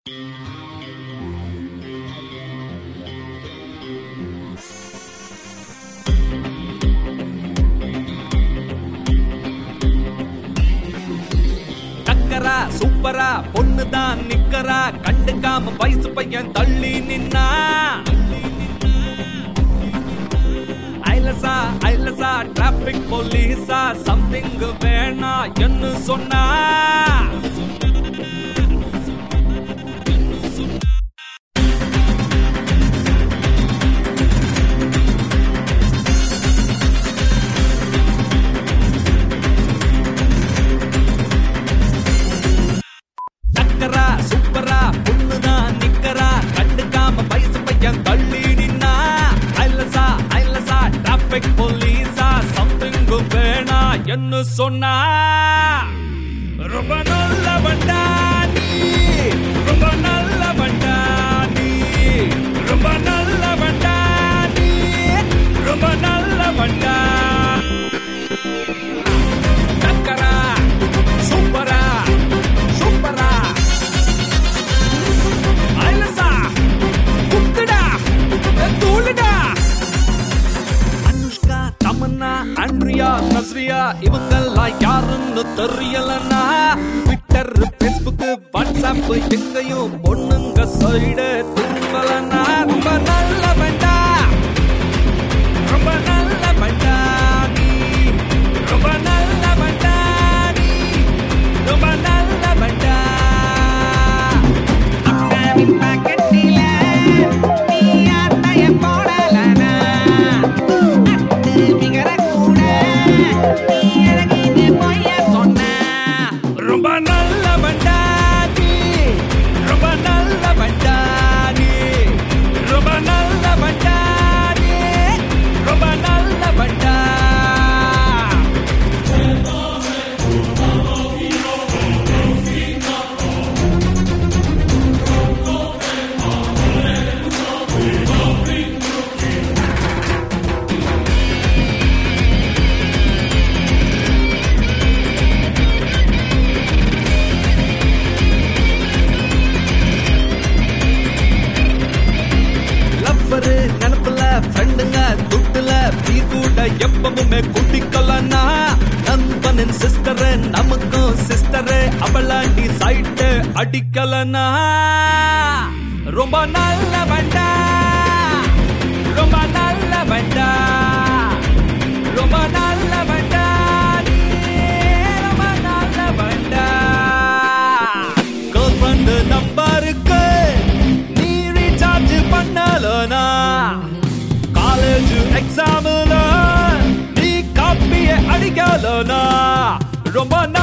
டக்கரா சூப்பரா பொண்ணுதான் நிக்கரா கண்டுக்காம வயசு பையன் தள்ளி நின்னா ஐலசா ஐலசா டிராபிக் போலீஸா சம்திங் வேணா என்ன சொன்னா டக்கரா சூப்பரா பொண்ணுதான் நிக்கரா கண்டுக்காம வயசு பையன் தள்ளி நின்னா ஐலசா ஐலசா டிராபிக் போலீஸா சம்திங் வேணா என்ன சொன்னா ரொம்ப நல்ல வண்டானி ரொம்ப நல்ல வண்டானி ரொம்ப நல்ல வண்டானி ரொம்ப நல்ல வண்டா டக்கரா சூப்பரா சூப்பரா ஐலசா குத்துடா தூளுடா அனுஷ்கா தமன்னா ஆண்ட்ரியா நஸ்ரியா இவங்கெல்லாம் யாருன்னு தெரியலன்னா ட்விட்டர் ஃபேஸ்புக் வாட்ஸ்அப் எங்கேயும் பொண்ணுங்க சைடு திரும்பலன்னா ரொம்ப நல்ல வேண்டா ரொம்ப நல்ல வேண்டா நீ ரொம்ப நல்ல வேண்டா நீ ரொம்ப நல்ல வேண்டா அண்ணாவின் பாக்கெட்டில நீ அட்டைய போடலனா அட்டு விகர கூட நீ அழகின்னு பொய்ய சொன்ன ரொம்ப நல்ல வண்டாடி ரொம்ப நல்ல வண்டாடி ரொம்ப நல்ல வண்டாடி ரொம்ப நல்ல வண்டா லவ்வரு நினப்புல ஃப்ரெண்டுங்க துட்டுல நீ கூட எப்பவுமே குட்டிக்கலனா நண்பனின் சிஸ்டரு நமக்கும் சிஸ்டரு அவளாண்டி சைட்டு அடிக்கலனா ரொம்ப நல்ல வண்டா ரொம்ப நல்ல வண்டா ரொம்ப நல்ல வண்டா நீ ரொம்ப நல்ல வண்டா கேர்ள் ஃப்ரெண்டு நம்பருக்கு நீ ரீசார்ஜ் பண்ணலனா காலேஜ் எக்ஸாம்ல நீ காப்பிய அடிக்கலனா ரொம்ப